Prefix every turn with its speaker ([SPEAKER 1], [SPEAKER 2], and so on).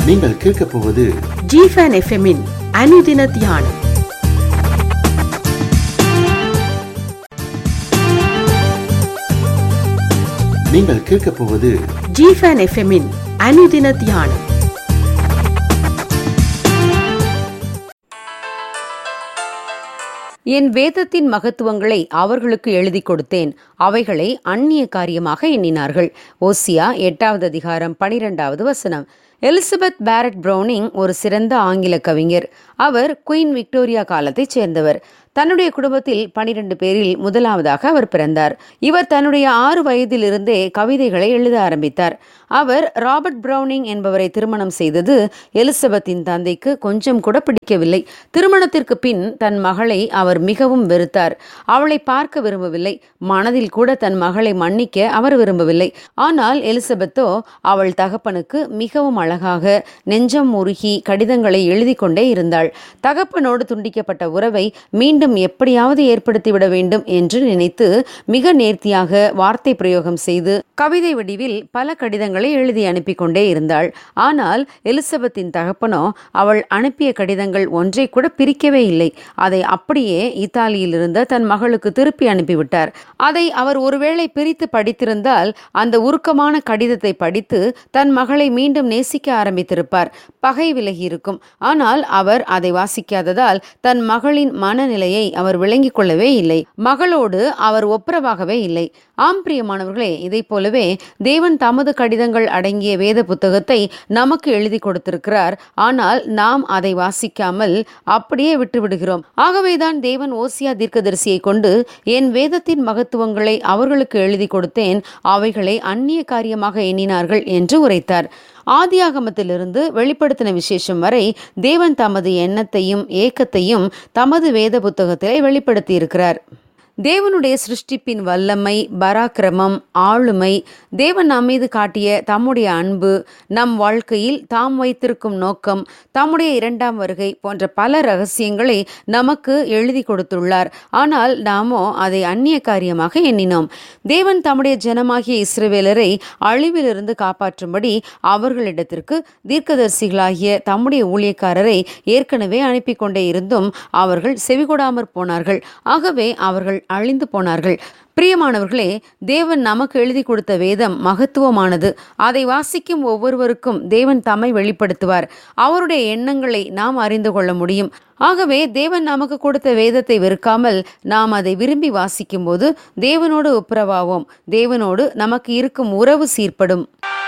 [SPEAKER 1] நீங்கள் கேட்கப் போவது
[SPEAKER 2] ஜிஃபன் எஃப்எம்மின் அனுதின தியானம்
[SPEAKER 1] நீங்கள் கேட்கப் போவது
[SPEAKER 2] ஜிஃபன் எஃப்எம்மின் அனுதின தியானம்
[SPEAKER 3] என் வேதத்தின் மகத்துவங்களை அவர்களுக்கு எழுதி கொடுத்தேன் அவைகளை அந்நிய காரியமாக எண்ணினார்கள் ஓசியா எட்டாவது அதிகாரம் பனிரெண்டாவது வசனம் எலிசபெத் பேரட் ப்ரௌனிங் ஒரு சிறந்த ஆங்கில கவிஞர் அவர் குயின் விக்டோரியா காலத்தைச் சேர்ந்தவர் தன்னுடைய குடும்பத்தில் பனிரெண்டு பேரில் முதலாவதாக அவர் பிறந்தார் இவர் தன்னுடைய ஆறு வயதிலிருந்தே கவிதைகளை எழுத ஆரம்பித்தார் அவர் ராபர்ட் ப்ரௌனிங் என்பவரை திருமணம் செய்தது எலிசபெத்தின் தந்தைக்கு கொஞ்சம் கூட பிடிக்கவில்லை திருமணத்திற்கு பின் தன் மகளை அவர் மிகவும் வெறுத்தார் அவளை பார்க்க விரும்பவில்லை மனதில் கூட தன் மகளை மன்னிக்க அவர் விரும்பவில்லை ஆனால் எலிசபெத்தோ அவள் தகப்பனுக்கு மிகவும் அழகாக நெஞ்சம் உருகி கடிதங்களை எழுதி கொண்டே இருந்தாள் தகப்பனோடு துண்டிக்கப்பட்ட உறவை மீண்டும் எப்படியாவது ஏற்படுத்திவிட வேண்டும் என்று நினைத்து மிக நேர்த்தியாக வார்த்தை பிரயோகம் செய்து கவிதை வடிவில் பல கடிதங்களை எழுதி அனுப்பி கொண்டே இருந்தாள் ஆனால் எலிசபெத்தின் தகப்பனோ அவள் அனுப்பிய கடிதங்கள் ஒன்றை கூட பிரிக்கவே இல்லை அதை அப்படியே இத்தாலியில் இருந்த தன் மகளுக்கு திருப்பி அனுப்பிவிட்டார் அதை அவர் ஒருவேளை பிரித்து படித்திருந்தால் அந்த உருக்கமான கடிதத்தை படித்து தன் மகளை மீண்டும் நேசிக்க ஆரம்பித்திருப்பார் பகை விலகி இருக்கும் ஆனால் அவர் அதை வாசிக்காததால் தன் மகளின் மனநிலையை அவர் விளங்கிக் கொள்ளவே இல்லை மகளோடு அவர் ஒப்புரவாகவே இல்லை ஆம் பிரியமானவர்களே இதைப் போலவே தேவன் தமது கடிதங்கள் அடங்கிய வேத புத்தகத்தை நமக்கு எழுதி கொடுத்திருக்கிறார் ஆனால் நாம் அதை வாசிக்காமல் அப்படியே விட்டு விடுகிறோம் ஆகவேதான் தேவன் ஓசியா தீர்க்கதரிசியை கொண்டு என் வேதத்தின் மகத்துவங்களை அவர்களுக்கு எழுதி கொடுத்தேன் அவைகளை அந்நிய காரியமாக எண்ணினார்கள் என்று உரைத்தார் ஆதியாகமத்திலிருந்து வெளிப்படுத்தின விசேஷம் வரை தேவன் தமது எண்ணத்தையும் ஏக்கத்தையும் தமது வேத புத்தகத்திலே வெளிப்படுத்தியிருக்கிறார் தேவனுடைய சிருஷ்டிப்பின் வல்லமை பராக்கிரமம் ஆளுமை தேவன் நம் மீது காட்டிய தம்முடைய அன்பு நம் வாழ்க்கையில் தாம் வைத்திருக்கும் நோக்கம் தம்முடைய இரண்டாம் வருகை போன்ற பல ரகசியங்களை நமக்கு எழுதி கொடுத்துள்ளார் ஆனால் நாமோ அதை அந்நிய காரியமாக எண்ணினோம் தேவன் தம்முடைய ஜனமாகிய இஸ்ரவேலரை அழிவிலிருந்து காப்பாற்றும்படி அவர்களிடத்திற்கு தீர்க்கதரிசிகளாகிய தம்முடைய ஊழியக்காரரை ஏற்கனவே அனுப்பி கொண்டே இருந்தும் அவர்கள் செவிகொடாமற் போனார்கள் ஆகவே அவர்கள் அழிந்து போனார்கள் பிரியமானவர்களே தேவன் நமக்கு எழுதி கொடுத்த வேதம் மகத்துவமானது அதை வாசிக்கும் ஒவ்வொருவருக்கும் தேவன் தம்மை வெளிப்படுத்துவார் அவருடைய எண்ணங்களை நாம் அறிந்து கொள்ள முடியும் ஆகவே தேவன் நமக்கு கொடுத்த வேதத்தை வெறுக்காமல் நாம் அதை விரும்பி வாசிக்கும்போது தேவனோடு ஒப்புரவாவோம் தேவனோடு நமக்கு இருக்கும் உறவு சீர்படும்